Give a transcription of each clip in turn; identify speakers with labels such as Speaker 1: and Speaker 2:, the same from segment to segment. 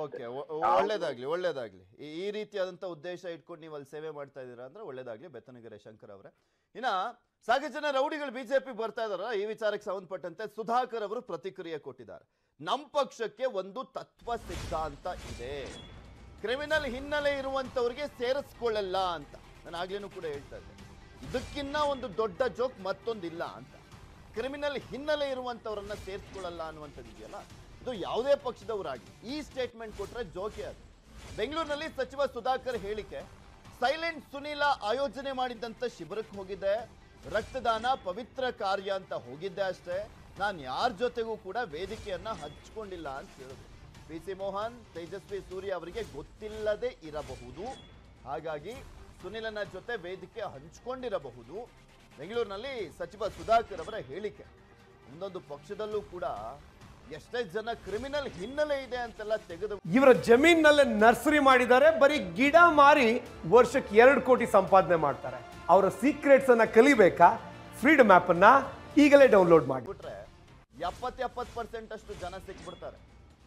Speaker 1: okay ಒಳ್ಳೇದಾಗ್ಲಿ ಒಳ್ಳೇದಾಗ್ಲಿ ಈ- ಈ ರೀತಿಯಾದಂತ ಉದ್ದೇಶ ಇಟ್ಕೊಂಡು ನೀವು ಅಲ್ಲಿ ಸೇವೆ ಮಾಡ್ತಾ ಇದ್ದೀರಾ ಅಂದ್ರೆ ಒಳ್ಳೇದಾಗ್ಲಿ ಬೆತ್ತನಗೆರೆ ಶಂಕರ್ ಅವರೇ ಇನ್ನ ಸಾಕಷ್ಟು ಜನ ರೌಡಿಗಳು ಬಿಜೆಪಿ ಬರ್ತಾ ಇದಾರ ಈ ವಿಚಾರಕ್ಕೆ ಸಂಬಂಧಪಟ್ಟಂತೆ ಸುಧಾಕರ್ ಅವರು ಪ್ರತಿಕ್ರಿಯೆ ಕೊಟ್ಟಿದ್ದಾರೆ ನಮ್ಮ ಪಕ್ಷಕ್ಕೆ ಒಂದು ತತ್ವ ಸಿದ್ಧಾಂತ ಇದೆ ಕ್ರಿಮಿನಲ್ ಹಿನ್ನೆಲೆ ಇರುವಂತವ್ರಿಗೆ ಸೇರಿಸ್ಕೊಳ್ಳಲ್ಲ ಅಂತ ನಾನು ಆಗ್ಲೇನೂ ಕೂಡ ಹೇಳ್ತಾ ಇದ್ದೆ ಇದಕ್ಕಿನ್ನ ಒಂದು ದೊಡ್ಡ ಜೋಕ್ ಮತ್ತೊಂದಿಲ್ಲ ಅಂತ ಕ್ರಿಮಿನಲ್ ಹಿನ್ನೆಲೆ ಇರುವಂತವ್ರನ್ನ ಸೇರಿಸ್ಕೊಳ್ಳಲ್ಲ ಅನ್ನುವಂಥದ್ದು ಇದೆಯಲ್ಲ ಇದು ಯಾವುದೇ ಪಕ್ಷದವರಾಗಿ ಈ ಸ್ಟೇಟ್ಮೆಂಟ್ ಕೊಟ್ರೆ ಜೋಕೆ ಅದು ಬೆಂಗಳೂರಿನಲ್ಲಿ ಸಚಿವ ಸುಧಾಕರ್ ಹೇಳಿಕೆ ಸೈಲೆಂಟ್ ಸುನೀಲ ಆಯೋಜನೆ ಮಾಡಿದ್ದಂತ ಶಿಬಿರಕ್ಕೆ ಹೋಗಿದ್ದೆ ರಕ್ತದಾನ ಪವಿತ್ರ ಕಾರ್ಯ ಅಂತ ಹೋಗಿದ್ದೆ ಅಷ್ಟೇ ನಾನು ಯಾರ ಜೊತೆಗೂ ಕೂಡ ವೇದಿಕೆಯನ್ನ ಹಂಚ್ಕೊಂಡಿಲ್ಲ ಅಂತ ಹೇಳಿದ್ರು ಪಿ ಸಿ ಮೋಹನ್ ತೇಜಸ್ವಿ ಸೂರ್ಯ ಅವರಿಗೆ ಗೊತ್ತಿಲ್ಲದೆ ಇರಬಹುದು ಹಾಗಾಗಿ ಸುನಿಲನ ಜೊತೆ ವೇದಿಕೆ ಹಂಚ್ಕೊಂಡಿರಬಹುದು ಬೆಂಗಳೂರಿನಲ್ಲಿ ಸಚಿವ ಸುಧಾಕರ್ ಅವರ ಹೇಳಿಕೆ ಒಂದೊಂದು ಪಕ್ಷದಲ್ಲೂ ಕೂಡ ಎಷ್ಟೇ ಜನ ಕ್ರಿಮಿನಲ್ ಹಿನ್ನೆಲೆ ಇದೆ ಅಂತೆಲ್ಲ ತೆಗೆದು
Speaker 2: ಇವರ ಜಮೀನಲ್ಲೇ ನರ್ಸರಿ ಮಾಡಿದ್ದಾರೆ ಬರೀ ಗಿಡ ಮಾರಿ ವರ್ಷಕ್ಕೆ ಎರಡು ಕೋಟಿ ಸಂಪಾದನೆ ಮಾಡ್ತಾರೆ ಅವರ ಸೀಕ್ರೆಟ್ಸ್ ಅನ್ನ ಕಲಿಬೇಕಾ ಫ್ರೀಡಮ್ ಆಪ್ ಅನ್ನ ಈಗಲೇ ಡೌನ್ಲೋಡ್ ಮಾಡಿ
Speaker 1: ಬಿಟ್ರೆ ಎಪ್ಪತ್ ಎಪ್ಪತ್ ಪರ್ಸೆಂಟ್ ಅಷ್ಟು ಜನ ಸಿಕ್ಬಿಡ್ತಾರೆ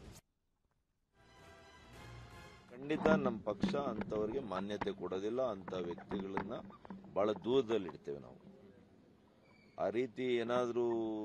Speaker 3: ಖಂಡಿತ ನಮ್ಮ ಪಕ್ಷ ಅಂಥವ್ರಿಗೆ ಮಾನ್ಯತೆ ಕೊಡೋದಿಲ್ಲ ಅಂಥ ವ್ಯಕ್ತಿಗಳನ್ನ ಭಾಳ ದೂರದಲ್ಲಿ ಇಡ್ತೇವೆ ನಾವು ಆ ರೀತಿ ಏನಾದರೂ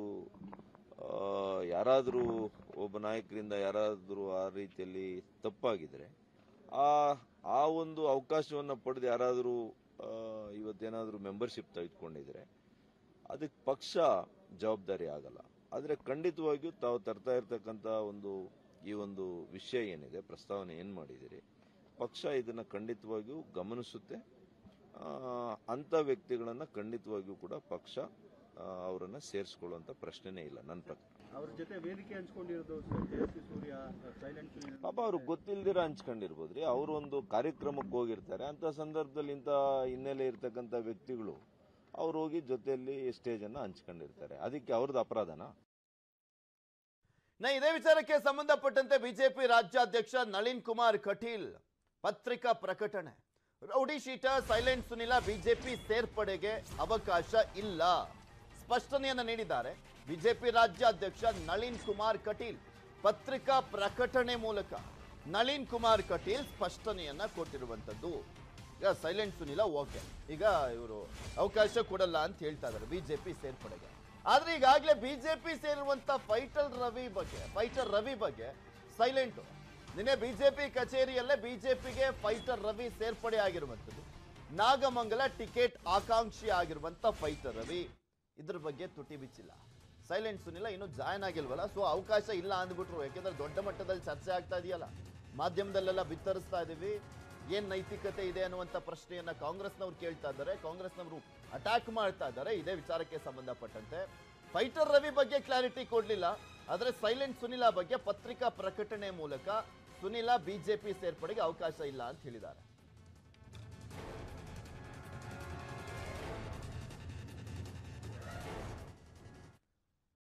Speaker 3: ಯಾರಾದರೂ ಒಬ್ಬ ನಾಯಕರಿಂದ ಯಾರಾದರೂ ಆ ರೀತಿಯಲ್ಲಿ ತಪ್ಪಾಗಿದ್ರೆ ಆ ಆ ಒಂದು ಅವಕಾಶವನ್ನು ಪಡೆದು ಯಾರಾದರೂ ಇವತ್ತೇನಾದರೂ ಮೆಂಬರ್ಶಿಪ್ ತೆಗೆದುಕೊಂಡಿದ್ರೆ ಅದಕ್ಕೆ ಪಕ್ಷ ಜವಾಬ್ದಾರಿ ಆಗಲ್ಲ ಆದರೆ ಖಂಡಿತವಾಗಿಯೂ ತಾವು ತರ್ತಾ ಇರ್ತಕ್ಕಂಥ ಒಂದು ಈ ಒಂದು ವಿಷಯ ಏನಿದೆ ಪ್ರಸ್ತಾವನೆ ಏನು ಮಾಡಿದ್ದೀರಿ ಪಕ್ಷ ಇದನ್ನು ಖಂಡಿತವಾಗಿಯೂ ಗಮನಿಸುತ್ತೆ ಆ, ಅಂಥ ವ್ಯಕ್ತಿಗಳನ್ನು ಖಂಡಿತವಾಗಿಯೂ ಕೂಡ ಪಕ್ಷ ಅವರನ್ನು ಸೇರಿಸ್ಕೊಳ್ಳುವಂಥ ಪ್ರಶ್ನೆನೇ ಇಲ್ಲ ನನ್ನ ಪ್ರಕಾರ
Speaker 4: ಅವ್ರ ಜೊತೆ ವೇದಿಕೆ ಹಂಚ್ಕೊಂಡಿರೋದು ಸ- ತೇಜಸ್ವಿ ಸೂರ್ಯ ಸೈಲೆಂಟ್ ಸುನೀಲ್
Speaker 3: ಪಾಪ ಅವ್ರಿಗೆ ಗೊತ್ತಿಲ್ದಿರ ಹಂಚ್ಕೊಂಡಿರ್ಬೋದು ರೀ ಅವರು ಒಂದು ಕಾರ್ಯಕ್ರಮಕ್ಕೆ ಹೋಗಿರ್ತಾರೆ ಅಂಥ ಸಂದರ್ಭದಲ್ಲಿ ಇಂಥ ಹಿನ್ನೆಲೆ ಇರ್ತಕ್ಕಂಥ ವ್ಯಕ್ತಿಗಳು ಅವ್ರು ಹೋಗಿ ಜೊತೆಯಲ್ಲಿ ಸ್ಟೇಜನ್ನು ಹಂಚ್ಕೊಂಡಿರ್ತಾರೆ ಅದಕ್ಕೆ ಅವ್ರದ್ದು ಅಪರಾಧನಾ
Speaker 1: ನಾ ಇದೇ ವಿಚಾರಕ್ಕೆ ಸಂಬಂಧಪಟ್ಟಂತೆ ಬಿಜೆಪಿ ರಾಜ್ಯಾಧ್ಯಕ್ಷ ನಳಿನ್ ಕುಮಾರ್ ಕಟೀಲ್ ಪತ್ರಿಕಾ ಪ್ರಕಟಣೆ rowdy sheeter silent Sunil BJP ಸೇರ್ಪಡೆಗೆ ಅವಕಾಶ ಇಲ್ಲ ಸ್ಪಷ್ಟನೆಯನ್ನ ನೀಡಿದ್ದಾರೆ ಬಿಜೆಪಿ ರಾಜ್ಯಾಧ್ಯಕ್ಷ ನಳಿನ್ ಕುಮಾರ್ ಕಟೀಲ್ ಪತ್ರಿಕಾ ಪ್ರಕಟಣೆ ಮೂಲಕ ನಳಿನ್ ಕುಮಾರ್ ಕಟೀಲ್ ಸ್ಪಷ್ಟನೆಯನ್ನ ಕೊಟ್ಟಿರುವಂತದ್ದು ಈಗ ಸೈಲೆಂಟ್ ಸುನಿಲ ಓಕೆ ಈಗ ಇವರು ಅವಕಾಶ ಕೊಡಲ್ಲ ಅಂತ ಹೇಳ್ತಾ ಇದ್ದಾರೆ ಬಿಜೆಪಿ ಸೇರ್ಪಡೆಗೆ ಆದ್ರೆ ಈಗಾಗಲೇ ಬಿಜೆಪಿ ಸೇರಿರುವಂತ ಫೈಟಲ್ ರವಿ ಬಗ್ಗೆ ಫೈಟರ್ ರವಿ ಬಗ್ಗೆ ಸೈಲೆಂಟ್ ನಿನ್ನೆ ಬಿಜೆಪಿ ಕಚೇರಿಯಲ್ಲೇ ಬಿಜೆಪಿಗೆ ಫೈಟರ್ ರವಿ ಸೇರ್ಪಡೆ ಆಗಿರುವಂತದ್ದು ನಾಗಮಂಗಲ ಟಿಕೆಟ್ ಆಕಾಂಕ್ಷಿ ಆಗಿರುವಂತ ಫೈಟರ್ ರವಿ ಇದ್ರ ಬಗ್ಗೆ ತುಟಿ ಬಿಚ್ಚಿಲ್ಲ ಸೈಲೆಂಟ್ ಸುನಿಲ್ಲ ಇನ್ನು ಜಾಯ್ನ್ ಆಗಿಲ್ವಲ್ಲ ಸೊ ಅವಕಾಶ ಇಲ್ಲ ಅಂದ್ಬಿಟ್ರು ಯಾಕೆಂದ್ರೆ ದೊಡ್ಡ ಮಟ್ಟದಲ್ಲಿ ಚರ್ಚೆ ಆಗ್ತಾ ಇದೆಯಲ್ಲ ಮಾಧ್ಯಮದಲ್ಲೆಲ್ಲ ಬಿತ್ತರಿಸ್ತಾ ಇದೀವಿ ಏನ್ ನೈತಿಕತೆ ಇದೆ ಅನ್ನುವಂತ ಪ್ರಶ್ನೆಯನ್ನ ಕಾಂಗ್ರೆಸ್ನವ್ರು ಕೇಳ್ತಾ ಇದ್ದಾರೆ ಕಾಂಗ್ರೆಸ್ನವರು ಅಟ್ಯಾಕ್ ಮಾಡ್ತಾ ಇದ್ದಾರೆ ಇದೇ ವಿಚಾರಕ್ಕೆ ಸಂಬಂಧಪಟ್ಟಂತೆ ಫೈಟರ್ ರವಿ ಬಗ್ಗೆ ಕ್ಲಾರಿಟಿ ಕೊಡ್ಲಿಲ್ಲ ಆದ್ರೆ ಸೈಲೆಂಟ್ ಸುನಿಲಾ ಬಗ್ಗೆ ಪತ್ರಿಕಾ ಪ್ರಕಟಣೆ ಮೂಲಕ ಸುನಿಲಾ ಬಿಜೆಪಿ ಸೇರ್ಪಡೆಗೆ ಅವಕಾಶ ಇಲ್ಲ ಅಂತ ಹೇಳಿದ್ದಾರೆ